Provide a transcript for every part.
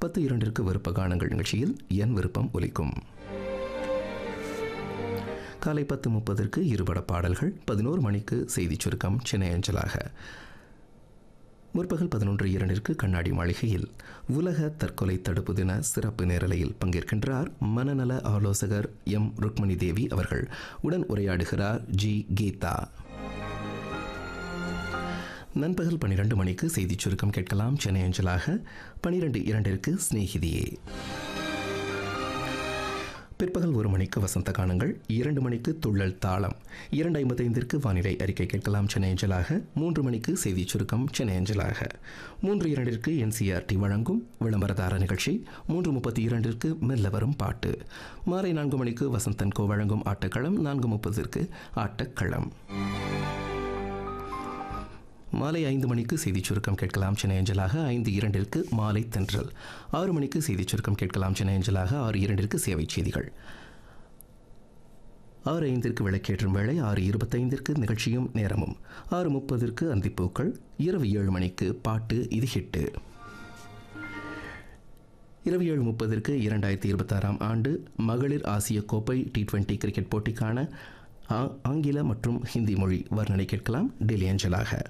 பத்து இரண்டிற்கு விருப்ப கானங்கள் நிகழ்ச்சியில் என் விருப்பம் ஒலிக்கும் காலை பத்து முப்பதற்கு இருபட பாடல்கள் பதினோரு மணிக்கு செய்திச் சுருக்கம் சென்னை அஞ்சலாக முற்பகல் பதினொன்று இரண்டிற்கு கண்ணாடி மாளிகையில் உலக தற்கொலை தடுப்பு தின சிறப்பு நேரலையில் பங்கேற்கின்றார் மனநல ஆலோசகர் எம் ருக்மணி தேவி அவர்கள் உடன் உரையாடுகிறார் ஜி கீதா நண்பகல் பன்னிரண்டு மணிக்கு செய்திச் சுருக்கம் கேட்கலாம் சென்னை அஞ்சலாக பனிரெண்டு இரண்டிற்கு சிநேகிதியே பிற்பகல் ஒரு மணிக்கு வசந்த கானங்கள் இரண்டு மணிக்கு துள்ளல் தாளம் இரண்டு ஐம்பத்தைந்திற்கு வானிலை அறிக்கை கேட்கலாம் சென்னை அஞ்சலாக மூன்று மணிக்கு செய்திச் சுருக்கம் சென்னை அஞ்சலாக மூன்று இரண்டிற்கு என்சிஆர்டி வழங்கும் விளம்பரதார நிகழ்ச்சி மூன்று முப்பத்தி இரண்டிற்கு மெல்ல வரும் பாட்டு மாலை நான்கு மணிக்கு வசந்தன் கோ வழங்கும் ஆட்டக்களம் நான்கு முப்பதிற்கு ஆட்டக்களம் மாலை ஐந்து மணிக்கு செய்திச் சுருக்கம் கேட்கலாம் சென்னை அஞ்சலாக ஐந்து இரண்டிற்கு மாலை தென்றல் ஆறு மணிக்கு செய்திச் சுருக்கம் கேட்கலாம் சென்னை அஞ்சலாக ஆறு இரண்டிற்கு சேவை செய்திகள் ஆறு ஐந்திற்கு விளக்கேற்றும் வேளை ஆறு இருபத்தைந்திற்கு நிகழ்ச்சியும் நேரமும் ஆறு முப்பதிற்கு அந்திப்பூக்கள் இரவு ஏழு மணிக்கு பாட்டு இது ஹிட்டு இரவு ஏழு முப்பதற்கு இரண்டாயிரத்தி இருபத்தாறாம் ஆண்டு மகளிர் ஆசிய கோப்பை டி டுவெண்ட்டி கிரிக்கெட் போட்டிக்கான ஆ- ஆங்கில மற்றும் ஹிந்தி மொழி வர்ணனை கேட்கலாம் டெல்லி அஞ்சலாக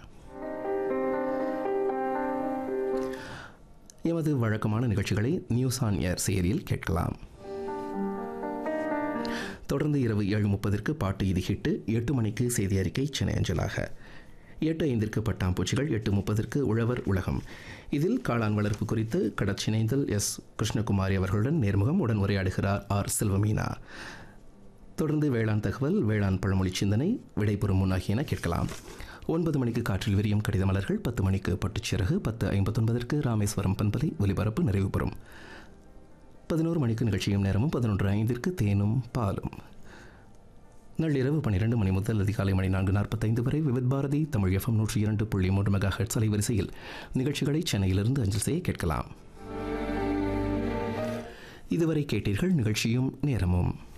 எமது வழக்கமான நிகழ்ச்சிகளை நியூஸ் ஆன் ஏர் செயலியில் கேட்கலாம் தொடர்ந்து இரவு ஏழு முப்பதற்கு பாட்டு இது ஹிட்டு எட்டு மணிக்கு செய்தி அறிக்கை சென்னை அஞ்சலாக எட்டு ஐந்திற்கு பட்டாம்பூச்சிகள் எட்டு முப்பதற்கு உழவர் உலகம் இதில் காளான் வளர்ப்பு குறித்து கடற்சினைந்தல் எஸ் கிருஷ்ணகுமாரி அவர்களுடன் நேர்முகம் உடன் உரையாடுகிறார் ஆர் செல்வமீனா தொடர்ந்து வேளாண் தகவல் வேளாண் பழமொழி சிந்தனை விடைபெறும் முன்னாகியன கேட்கலாம் ஒன்பது மணிக்கு காற்றில் விரியும் கடித மலர்கள் பத்து மணிக்கு பட்டுச்சிறகு பத்து ஐம்பத்தொன்பதற்கு ராமேஸ்வரம் பண்பலை ஒலிபரப்பு நிறைவு பெறும் பதினோரு மணிக்கு நிகழ்ச்சியும் நேரமும் பதினொன்று ஐந்திற்கு தேனும் பாலும் நள்ளிரவு பன்னிரண்டு மணி முதல் அதிகாலை மணி நான்கு நாற்பத்தைந்து வரை விவித் பாரதி தமிழ் எஃப்எம் நூற்றி இரண்டு புள்ளி மூன்று மெகா ஹெட்ஸ் அலைவரிசையில் நிகழ்ச்சிகளை சென்னையிலிருந்து அஞ்சல் செய்ய கேட்கலாம் இதுவரை கேட்டீர்கள் நிகழ்ச்சியும் நேரமும்